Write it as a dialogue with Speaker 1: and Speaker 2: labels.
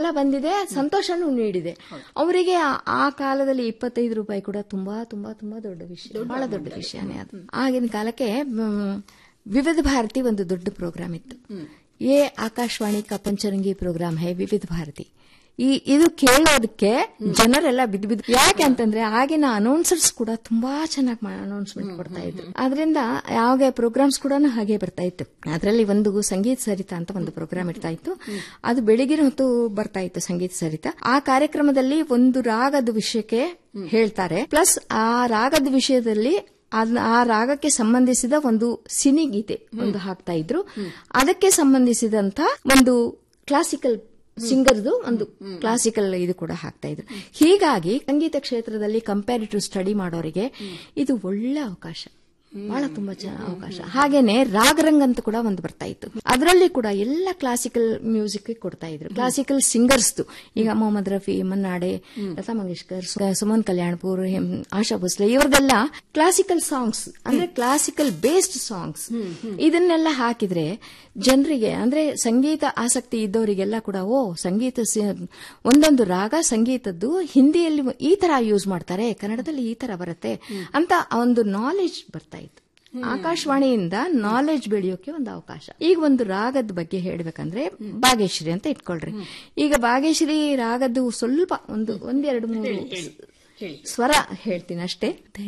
Speaker 1: ಬಂದಿದೆ ಸಂತೋಷನೂ ನೀಡಿದೆ ಅವರಿಗೆ ಆ- ಆ ಕಾಲದಲ್ಲಿ ಇಪ್ಪತ್ತೈದು ರೂಪಾಯಿ ಕೂಡ ತುಂಬಾ ತುಂಬಾ ತುಂಬಾ ದೊಡ್ಡ ವಿಷಯ ಬಹಳ ದೊಡ್ಡ ವಿಷಯನೇ ಅದು ಆಗಿನ ಕಾಲಕ್ಕೆ ಮ್, ವಿವಿಧ ಭಾರತಿ ಒಂದು ದೊಡ್ಡ ಪ್ರೋಗ್ರಾಮ್ ಇತ್ತು ಏ ಆಕಾಶವಾಣಿ ಕಾ ಪಂಚರಂಗಿ ಪ್ರೋಗ್ರಾಮ್ ಹೇ ವಿವಿಧ ಭಾರತಿ ಈ ಇದು ಕೇಳೋದಕ್ಕೆ ಜನರೆಲ್ಲ ಬಿದ್ದು ಬಿದ್ದು ಯಾಕೆ ಅಂತಂದ್ರೆ ಆಗಿನ ಅನೌನ್ಸರ್ಸ್ ಕೂಡ ತುಂಬಾ ಚೆನ್ನಾಗಿ ಅನೌನ್ಸ್ಮೆಂಟ್ ಕೊಡ್ತಾ ಇದ್ರು ಅದರಿಂದ ಯಾವಾಗ ಪ್ರೋಗ್ರಾಮ್ಸ್ ಕೂಡ ಹಾಗೆ ಬರ್ತಾ ಇತ್ತು ಅದರಲ್ಲಿ ಒಂದು ಸಂಗೀತ ಸರಿತ ಅಂತ ಒಂದು ಪ್ರೋಗ್ರಾಮ್ ಇರ್ತಾ ಇತ್ತು ಅದು ಬೆಳಗಿನ ಹೊತ್ತು ಬರ್ತಾ ಇತ್ತು ಸಂಗೀತ ಸರಿತ ಆ ಕಾರ್ಯಕ್ರಮದಲ್ಲಿ ಒಂದು ರಾಗದ ವಿಷಯಕ್ಕೆ ಹೇಳ್ತಾರೆ ಪ್ಲಸ್ ಆ ರಾಗದ ವಿಷಯದಲ್ಲಿ ಅದ್ನ- ಆ ರಾಗಕ್ಕೆ ಸಂಬಂಧಿಸಿದ ಒಂದು ಸಿನಿಗೀತೆ ಒಂದು ಹಾಕ್ತಾ ಇದ್ರು ಅದಕ್ಕೆ ಸಂಬಂಧಿಸಿದಂತ ಒಂದು ಕ್ಲಾಸಿಕಲ್ ಸಿಂಗರ್ದು ಒಂದು ಕ್ಲಾಸಿಕಲ್ ಇದು ಕೂಡ ಹಾಕ್ತಾ ಇದ್ರು ಹೀಗಾಗಿ ಸಂಗೀತ ಕ್ಷೇತ್ರದಲ್ಲಿ ಕಂಪ್ಯಾರಿಟಿವ್ ಸ್ಟಡಿ ಮಾಡೋರಿಗೆ ಇದು ಒಳ್ಳೆ ಅವಕಾಶ ಬಹಳ ತುಂಬಾ ಚೆನ್ನಾಗಿ ಅವಕಾಶ ಹಾಗೇನೆ ರಾಗರಂಗ್ ಅಂತ ಕೂಡ ಒಂದು ಬರ್ತಾ ಇತ್ತು ಅದರಲ್ಲಿ ಕೂಡ ಎಲ್ಲ ಕ್ಲಾಸಿಕಲ್ ಮ್ಯೂಸಿಕ್ ಕೊಡ್ತಾ ಇದ್ರು ಕ್ಲಾಸಿಕಲ್ ಸಿಂಗರ್ಸ್ದು ಈಗ ಮೊಹಮ್ಮದ್ ರಫಿ ಮನ್ನಾಡೆ ಲತಾ ಮಂಗೇಶ್ಕರ್ ಸು- ಸುಮನ್ ಕಲ್ಯಾಣ್ಪುರ್ ಹೆಮ್- ಆಶಾ ಭೋಸ್ಲೆ ಇವ್ರದೆಲ್ಲ ಕ್ಲಾಸಿಕಲ್ ಸಾಂಗ್ಸ್ ಅಂದ್ರೆ ಕ್ಲಾಸಿಕಲ್ ಬೇಸ್ಡ್ ಸಾಂಗ್ಸ್ ಇದನ್ನೆಲ್ಲ ಹಾಕಿದ್ರೆ ಜನರಿಗೆ ಅಂದ್ರೆ ಸಂಗೀತ ಆಸಕ್ತಿ ಇದ್ದವರಿಗೆಲ್ಲ ಕೂಡ ಓ ಸಂಗೀತ ಸಿ- ಒಂದೊಂದು ರಾಗ ಸಂಗೀತದ್ದು ಹಿಂದಿಯಲ್ಲಿ ಈ ತರ ಯೂಸ್ ಮಾಡ್ತಾರೆ ಕನ್ನಡದಲ್ಲಿ ಈ ತರ ಬರುತ್ತೆ ಅಂತ ಒಂದು ನಾಲೆಜ್ ಬರ್ತಾ ಇತ್ತು ಆಕಾಶವಾಣಿಯಿಂದ ನಾಲೆಜ್ ಬೆಳೆಯೋಕೆ ಒಂದು ಅವಕಾಶ ಈಗ ಒಂದು ರಾಗದ ಬಗ್ಗೆ ಹೇಳ್ಬೇಕಂದ್ರೆ ಬಾಗೇಶ್ವರಿ ಅಂತ ಇಟ್ಕೊಳ್ರಿ ಈಗ ಬಾಗೇಶ್ವರಿ ರಾಗದ್ದು ಸ್ವಲ್ಪ ಒಂದು ಒಂದೆರಡು ಮೂರು ಸ್ವರ ಹೇಳ್ತೀನಿ ಅಷ್ಟೇ